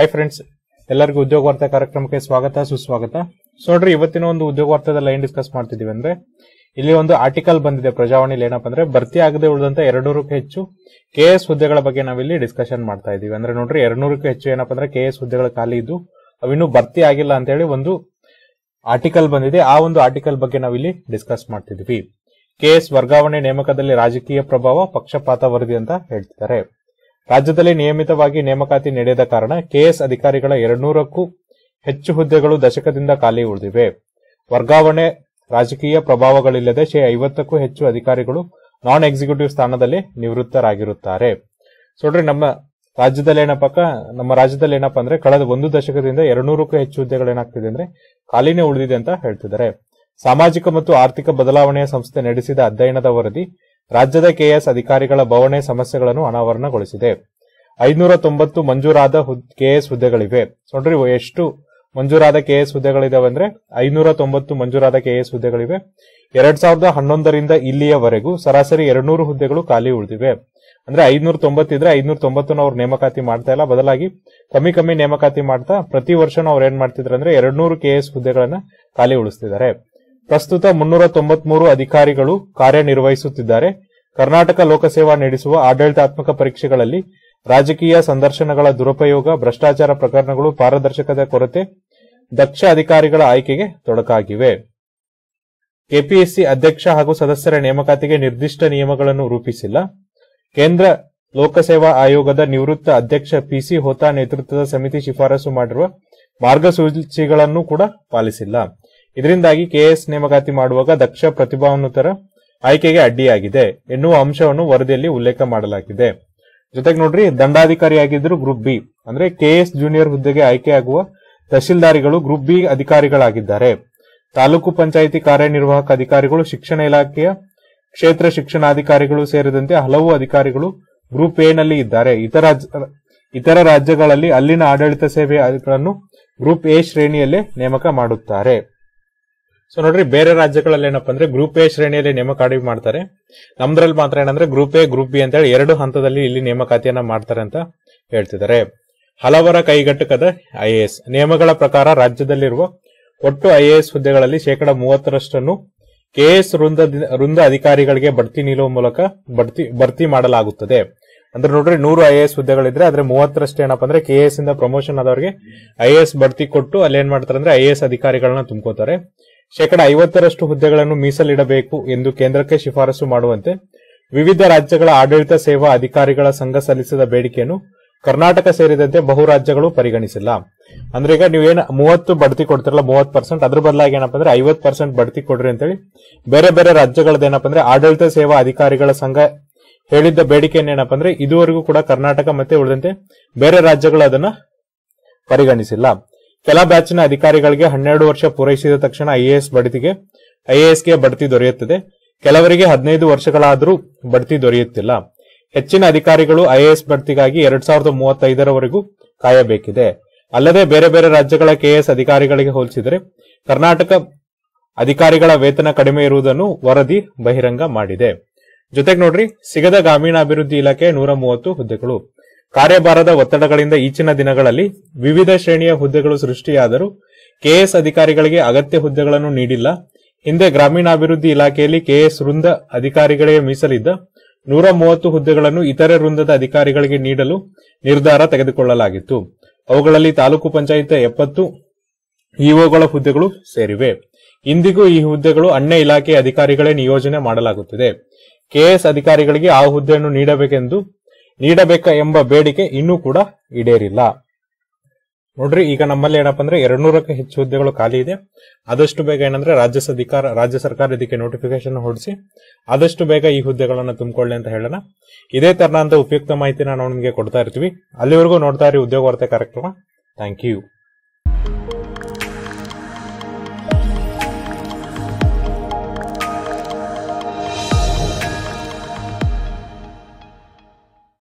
hi friends ಎಲ್ಲರಿಗೂ ಉದ್ಯೋಗ ವಾರ್ತೆ ಕಾರ್ಯಕ್ರಮಕ್ಕೆ ಸ್ವಾಗತ ಸುಸ್ವಾಗತ ಸೊ ನೋಡ್ರಿ ಇವತ್ತಿನ ಒಂದು ಉದ್ಯೋಗ ವಾರ್ತೆದಲ್ಲಿ ಏನ್ ಡಿಸ್ಕಸ್ ಮಾಡ್ತಿದೀವಿ ಅಂದ್ರೆ ಇಲ್ಲಿ ಒಂದು ಆರ್ಟಿಕಲ್ ಬಂದಿದೆ ಪ್ರಜಾವಾಣಿಲಿ ಏನಪ್ಪ ಅಂದ್ರೆ ಭರ್ತಿ ಆಗದೆ ಉಳಿದಂತ ಎರಡ್ನೂರಕ್ಕೂ ಹೆಚ್ಚು ಕೆ ಎಸ್ ಹುದ್ದೆಗಳ ಬಗ್ಗೆ ನಾವಿಲ್ಲಿ ಡಿಸ್ಕಷನ್ ಮಾಡ್ತಾ ಇದೀವಿ ಅಂದ್ರೆ ನೋಡ್ರಿ ಎರಡ್ನೂರಕ್ಕೂ ಹೆಚ್ಚು ಏನಪ್ಪ ಅಂದ್ರೆ ಕೆ ಎಸ್ ಹುದ್ದೆಗಳ ಖಾಲಿ ಇದ್ದು ಅವಿನ್ನೂ ಭರ್ತಿ ಆಗಿಲ್ಲ ಅಂತ ಹೇಳಿ ಒಂದು ಆರ್ಟಿಕಲ್ ಬಂದಿದೆ ಆ ಒಂದು ಆರ್ಟಿಕಲ್ ಬಗ್ಗೆ ನಾವಿಲ್ಲಿ ಡಿಸ್ಕಸ್ ಮಾಡ್ತಿದ್ವಿ ಕೆಎಸ್ ವರ್ಗಾವಣೆ ನೇಮಕದಲ್ಲಿ ರಾಜಕೀಯ ಪ್ರಭಾವ ಪಕ್ಷಪಾತ ವರದಿ ಅಂತ ಹೇಳ್ತಿದ್ದಾರೆ ರಾಜ್ಯದಲ್ಲಿ ನಿಯಮಿತವಾಗಿ ನೇಮಕಾತಿ ನಡೆಯದ ಕಾರಣ ಕೆಎಸ್ ಅಧಿಕಾರಿಗಳ ಎರಡ್ನೂರಕ್ಕೂ ಹೆಚ್ಚು ಹುದ್ದೆಗಳು ದಶಕದಿಂದ ಖಾಲಿ ಉಳಿದಿವೆ ವರ್ಗಾವಣೆ ರಾಜಕೀಯ ಪ್ರಭಾವಗಳಿಲ್ಲದೆ ಶೇ ಐವತ್ತಕ್ಕೂ ಹೆಚ್ಚು ಅಧಿಕಾರಿಗಳು ನಾನ್ ಎಕ್ಸಿಕ್ಯೂಟಿವ್ ಸ್ಥಾನದಲ್ಲಿ ನಿವೃತ್ತರಾಗಿರುತ್ತಾರೆ ಸೊ ನೋಡ್ರಿ ನಮ್ಮ ರಾಜ್ಯದಲ್ಲಿ ಏನಪ್ಪ ನಮ್ಮ ರಾಜ್ಯದಲ್ಲಿ ಏನಪ್ಪಾ ಅಂದ್ರೆ ಕಳೆದ ಒಂದು ದಶಕದಿಂದ ಎರಡ್ನೂರಕ್ಕೂ ಹೆಚ್ಚು ಹುದ್ದೆಗಳು ಏನಾಗ್ತಿದೆ ಅಂದ್ರೆ ಖಾಲಿನೇ ಉಳಿದಿದೆ ಅಂತ ಹೇಳ್ತಿದ್ದಾರೆ ಸಾಮಾಜಿಕ ಮತ್ತು ಆರ್ಥಿಕ ಬದಲಾವಣೆಯ ಸಂಸ್ಥೆ ನಡೆಸಿದ ಅಧ್ಯಯನದ ವರದಿ ರಾಜ್ಯದ ಕೆಎಸ್ ಅಧಿಕಾರಿಗಳ ಬವಣೆ ಸಮಸ್ಯೆಗಳನ್ನು ಅನಾವರಣಗೊಳಿಸಿದೆ ಐನೂರ ತೊಂಬತ್ತು ಮಂಜೂರಾದ ಕೆಎಸ್ ಹುದ್ದೆಗಳಿವೆ ಸೊ ನೋಡ್ರಿ ಎಷ್ಟು ಮಂಜೂರಾದ ಕೆಎಸ್ ಹುದ್ದೆಗಳಿದಾವೆ ಅಂದ್ರೆ ಐನೂರ ತೊಂಬತ್ತು ಮಂಜೂರಾದ ಕೆಎಸ್ ಹುದ್ದೆಗಳಿವೆ ಎರಡ್ ಸಾವಿರದ ಹನ್ನೊಂದರಿಂದ ಇಲ್ಲಿಯವರೆಗೂ ಸರಾಸರಿ ಎರಡ್ನೂರು ಹುದ್ದೆಗಳು ಖಾಲಿ ಉಳಿದಿವೆ ಅಂದ್ರೆ ಐನೂರ ತೊಂಬತ್ತಿದ್ರೆ ಐನೂರ ತೊಂಬತ್ತನ್ನು ಅವ್ರು ನೇಮಕಾತಿ ಮಾಡ್ತಾ ಇಲ್ಲ ಬದಲಾಗಿ ಕಮ್ಮಿ ಕಮ್ಮಿ ನೇಮಕಾತಿ ಮಾಡ್ತಾ ಪ್ರತಿ ವರ್ಷನೂ ಅವ್ರು ಏನ್ ಮಾಡ್ತಿದ್ರು ಅಂದ್ರೆ ಎರಡ್ನೂರು ಕೆಎಸ್ ಹುದ್ದೆಗಳನ್ನ ಖಾಲಿ ಉಳಿಸ್ತಿದ್ದಾರೆ ಪ್ರಸ್ತುತ ಮುನ್ನೂರ ತೊಂಬತ್ಮೂರು ಅಧಿಕಾರಿಗಳು ಕಾರ್ಯನಿರ್ವಹಿಸುತ್ತಿದ್ದಾರೆ ಕರ್ನಾಟಕ ಲೋಕಸೇವಾ ನಡೆಸುವ ಆಡಳಿತಾತ್ಮಕ ಪರೀಕ್ಷೆಗಳಲ್ಲಿ ರಾಜಕೀಯ ಸಂದರ್ಶನಗಳ ದುರುಪಯೋಗ ಭ್ರಷ್ಟಾಚಾರ ಪ್ರಕರಣಗಳು ಪಾರದರ್ಶಕತೆ ಕೊರತೆ ದಕ್ಷ ಅಧಿಕಾರಿಗಳ ಆಯ್ಕೆಗೆ ತೊಡಕಾಗಿವೆ ಕೆಪಿಎಸ್ಸಿ ಅಧ್ಯಕ್ಷ ಹಾಗೂ ಸದಸ್ಯರ ನೇಮಕಾತಿಗೆ ನಿರ್ದಿಷ್ಟ ನಿಯಮಗಳನ್ನು ರೂಪಿಸಿಲ್ಲ ಕೇಂದ್ರ ಲೋಕಸೇವಾ ಆಯೋಗದ ನಿವೃತ್ತ ಅಧ್ಯಕ್ಷ ಪಿಸಿ ಹೋತಾ ನೇತೃತ್ವದ ಸಮಿತಿ ಶಿಫಾರಸು ಮಾಡಿರುವ ಮಾರ್ಗಸೂಚಿಗಳನ್ನು ಕೂಡ ಪಾಲಿಸಿಲ್ಲ ಇದರಿಂದಾಗಿ ಕೆಎಸ್ ನೇಮಕಾತಿ ಮಾಡುವಾಗ ದಕ್ಷ ಪ್ರತಿಭಾನ್ವಿತರ ಆಯ್ಕೆಗೆ ಅಡ್ಡಿಯಾಗಿದೆ ಎನ್ನುವ ಅಂಶವನ್ನು ವರದಿಯಲ್ಲಿ ಉಲ್ಲೇಖ ಮಾಡಲಾಗಿದೆ ಜೊತೆಗೆ ನೋಡ್ರಿ ದಂಡಾಧಿಕಾರಿಯಾಗಿದ್ರು ಗ್ರೂಪ್ ಬಿ ಅಂದ್ರೆ ಕೆಎಸ್ ಜೂನಿಯರ್ ಹುದ್ದೆಗೆ ಆಯ್ಕೆಯಾಗುವ ತಹಶೀಲ್ದಾರಿಗಳು ಗ್ರೂಪ್ ಬಿ ಅಧಿಕಾರಿಗಳಾಗಿದ್ದಾರೆ ತಾಲೂಕು ಪಂಚಾಯಿತಿ ಕಾರ್ಯನಿರ್ವಾಹಕ ಅಧಿಕಾರಿಗಳು ಶಿಕ್ಷಣ ಇಲಾಖೆಯ ಕ್ಷೇತ್ರ ಶಿಕ್ಷಣಾಧಿಕಾರಿಗಳು ಸೇರಿದಂತೆ ಹಲವು ಅಧಿಕಾರಿಗಳು ಗ್ರೂಪ್ ಎ ನಲ್ಲಿ ಇದ್ದಾರೆ ಇತರ ಇತರ ರಾಜ್ಯಗಳಲ್ಲಿ ಅಲ್ಲಿನ ಆಡಳಿತ ಸೇವೆಗಳನ್ನು ಗ್ರೂಪ್ ಎ ಶ್ರೇಣಿಯಲ್ಲೇ ನೇಮಕ ಮಾಡುತ್ತಾರೆ ಸೊ ನೋಡ್ರಿ ಬೇರೆ ರಾಜ್ಯಗಳಲ್ಲಿ ಏನಪ್ಪಾ ಅಂದ್ರೆ ಗ್ರೂಪ್ ಎ ಶ್ರೇಣಿಯಲ್ಲಿ ನೇಮಕಾತಿ ಮಾಡ್ತಾರೆ ನಮ್ದ್ರಲ್ಲಿ ಮಾತ್ರ ಏನಂದ್ರೆ ಗ್ರೂಪ್ ಎ ಗ್ರೂಪ್ ಬಿ ಅಂತ ಹೇಳಿ ಎರಡು ಹಂತದಲ್ಲಿ ಇಲ್ಲಿ ನೇಮಕಾತಿಯನ್ನ ಮಾಡ್ತಾರೆ ಅಂತ ಹೇಳ್ತಿದ್ದಾರೆ ಹಲವರ ಕೈಗೆಟಕದ ಐಎಎಸ್ ನಿಯಮಗಳ ಪ್ರಕಾರ ರಾಜ್ಯದಲ್ಲಿರುವ ಒಟ್ಟು ಐಎಎಸ್ ಹುದ್ದೆಗಳಲ್ಲಿ ಶೇಕಡ ಮೂವತ್ತರಷ್ಟನ್ನು ಕೆಎಸ್ ವೃಂದ ವೃಂದ ಅಧಿಕಾರಿಗಳಿಗೆ ಬಡ್ತಿ ನೀಡುವ ಮೂಲಕ ಬಡ್ತಿ ಭರ್ತಿ ಮಾಡಲಾಗುತ್ತದೆ ಅಂದ್ರೆ ನೋಡ್ರಿ ನೂರು ಐಎಎಸ್ ಹುದ್ದೆಗಳಿದ್ರೆ ಆದ್ರೆ ಮೂವತ್ತರಷ್ಟು ಏನಪ್ಪಾ ಅಂದ್ರೆ ಕೆಎಸ್ ಇಂದ ಪ್ರಮೋಷನ್ ಆದವರಿಗೆ ಐಎಎಸ್ ಬಡ್ತಿ ಕೊಟ್ಟು ಅಲ್ಲಿ ಏನ್ ಮಾಡ್ತಾರೆ ಅಂದ್ರೆ ಐಎಎಸ್ ಅಧಿಕಾರಿಗಳನ್ನ ತುಂಬ್ಕೋತಾರೆ ಶೇಕಡ ಐವತ್ತರಷ್ಟು ಹುದ್ದೆಗಳನ್ನು ಮೀಸಲಿಡಬೇಕು ಎಂದು ಕೇಂದ್ರಕ್ಕೆ ಶಿಫಾರಸು ಮಾಡುವಂತೆ ವಿವಿಧ ರಾಜ್ಯಗಳ ಆಡಳಿತ ಸೇವಾ ಅಧಿಕಾರಿಗಳ ಸಂಘ ಸಲ್ಲಿಸಿದ ಬೇಡಿಕೆಯನ್ನು ಕರ್ನಾಟಕ ಸೇರಿದಂತೆ ಬಹು ರಾಜ್ಯಗಳು ಪರಿಗಣಿಸಿಲ್ಲ ಅಂದ್ರೆ ಈಗ ನೀವೇನ್ ಮೂವತ್ತು ಬಡ್ತಿ ಕೊಡ್ತಿರಲ್ಲ ಮೂವತ್ ಪರ್ಸೆಂಟ್ ಅದ್ರ ಬದಲಾಗಿ ಏನಪ್ಪಾ ಅಂದ್ರೆ ಐವತ್ ಪರ್ಸೆಂಟ್ ಬಡ್ತಿ ಕೊಡ್ರಿ ಅಂತೇಳಿ ಬೇರೆ ಬೇರೆ ರಾಜ್ಯಗಳದ್ದು ಏನಪ್ಪಾ ಅಂದ್ರೆ ಆಡಳಿತ ಸೇವಾ ಅಧಿಕಾರಿಗಳ ಸಂಘ ಹೇಳಿದ್ದ ಬೇಡಿಕೆ ಏನಪ್ಪಾ ಅಂದ್ರೆ ಇದುವರೆಗೂ ಕೂಡ ಕರ್ನಾಟಕ ಮತ್ತೆ ಉಳಿದಂತೆ ಬೇರೆ ರಾಜ್ಯಗಳು ಅದನ್ನ ಪರಿಗಣಿಸಿಲ್ಲ ಕೆಲ ಬ್ಯಾಚಿನ ಅಧಿಕಾರಿಗಳಿಗೆ ಹನ್ನೆರಡು ವರ್ಷ ಪೂರೈಸಿದ ತಕ್ಷಣ ಐಎಎಸ್ ಬಡ್ತಿಗೆ ಐಎಎಸ್ಗೆ ಬಡ್ತಿ ದೊರೆಯುತ್ತದೆ ಕೆಲವರಿಗೆ ಹದಿನೈದು ವರ್ಷಗಳಾದರೂ ಬಡ್ತಿ ದೊರೆಯುತ್ತಿಲ್ಲ ಹೆಚ್ಚಿನ ಅಧಿಕಾರಿಗಳು ಐಎಎಸ್ ಬಡ್ತಿಗಾಗಿ ಎರಡ್ ಸಾವಿರದ ಮೂವತ್ತೈದರವರೆಗೂ ಕಾಯಬೇಕಿದೆ ಅಲ್ಲದೆ ಬೇರೆ ಬೇರೆ ರಾಜ್ಯಗಳ ಕೆಎಸ್ ಅಧಿಕಾರಿಗಳಿಗೆ ಹೋಲಿಸಿದರೆ ಕರ್ನಾಟಕ ಅಧಿಕಾರಿಗಳ ವೇತನ ಕಡಿಮೆ ಇರುವುದನ್ನು ವರದಿ ಬಹಿರಂಗ ಮಾಡಿದೆ ಜೊತೆಗೆ ನೋಡ್ರಿ ಸಿಗದ ಗ್ರಾಮೀಣಾಭಿವೃದ್ಧಿ ಇಲಾಖೆ ನೂರ ಮೂವತ್ತು ಹುದ್ದೆಗಳು ಕಾರ್ಯಭಾರದ ಒತ್ತಡಗಳಿಂದ ಈಚಿನ ದಿನಗಳಲ್ಲಿ ವಿವಿಧ ಶ್ರೇಣಿಯ ಹುದ್ದೆಗಳು ಸೃಷ್ಟಿಯಾದರೂ ಕೆಎಸ್ ಅಧಿಕಾರಿಗಳಿಗೆ ಅಗತ್ಯ ಹುದ್ದೆಗಳನ್ನು ನೀಡಿಲ್ಲ ಹಿಂದೆ ಗ್ರಾಮೀಣಾಭಿವೃದ್ಧಿ ಇಲಾಖೆಯಲ್ಲಿ ಕೆಎಸ್ ವೃಂದ ಅಧಿಕಾರಿಗಳಿಗೆ ಮೀಸಲಿದ್ದ ನೂರ ಮೂವತ್ತು ಹುದ್ದೆಗಳನ್ನು ಇತರೆ ವೃಂದದ ಅಧಿಕಾರಿಗಳಿಗೆ ನೀಡಲು ನಿರ್ಧಾರ ತೆಗೆದುಕೊಳ್ಳಲಾಗಿತ್ತು ಅವುಗಳಲ್ಲಿ ತಾಲೂಕು ಪಂಚಾಯತ್ ಎಪ್ಪತ್ತು ಇಒಗಳ ಹುದ್ದೆಗಳು ಸೇರಿವೆ ಇಂದಿಗೂ ಈ ಹುದ್ದೆಗಳು ಅನ್ಯ ಇಲಾಖೆ ಅಧಿಕಾರಿಗಳೇ ನಿಯೋಜನೆ ಮಾಡಲಾಗುತ್ತಿದೆ ಕೆಎಸ್ ಅಧಿಕಾರಿಗಳಿಗೆ ಆ ಹುದ್ದೆಯನ್ನು ನೀಡಬೇಕೆಂದು ನೀಡಬೇಕ ಎಂಬ ಬೇಡಿಕೆ ಇನ್ನೂ ಕೂಡ ಈಡೇರಿಲ್ಲ ನೋಡ್ರಿ ಈಗ ನಮ್ಮಲ್ಲಿ ಏನಪ್ಪಾ ಅಂದ್ರೆ ಎರಡ್ನೂರಕ್ಕೆ ಹೆಚ್ಚು ಹುದ್ದೆಗಳು ಖಾಲಿ ಇದೆ ಆದಷ್ಟು ಬೇಗ ಏನಂದ್ರೆ ರಾಜ್ಯ ಅಧಿಕಾರ ರಾಜ್ಯ ಸರ್ಕಾರ ಇದಕ್ಕೆ ನೋಟಿಫಿಕೇಶನ್ ಹೊಡಿಸಿ ಆದಷ್ಟು ಬೇಗ ಈ ಹುದ್ದೆಗಳನ್ನ ತುಂಬಿಕೊಳ್ಳಿ ಅಂತ ಹೇಳೋಣ ಇದೇ ತರನಾದ ಉಪಯುಕ್ತ ಮಾಹಿತಿನ ನಾವು ನಿಮಗೆ ಕೊಡ್ತಾ ಇರ್ತೀವಿ ಅಲ್ಲಿವರೆಗೂ ನೋಡ್ತಾ ಇರಿ ಉದ್ಯೋಗ ವಾರ್ತೆ ಕಾರ್ಯಕ್ರಮ ಥ್ಯಾಂಕ್ ಯು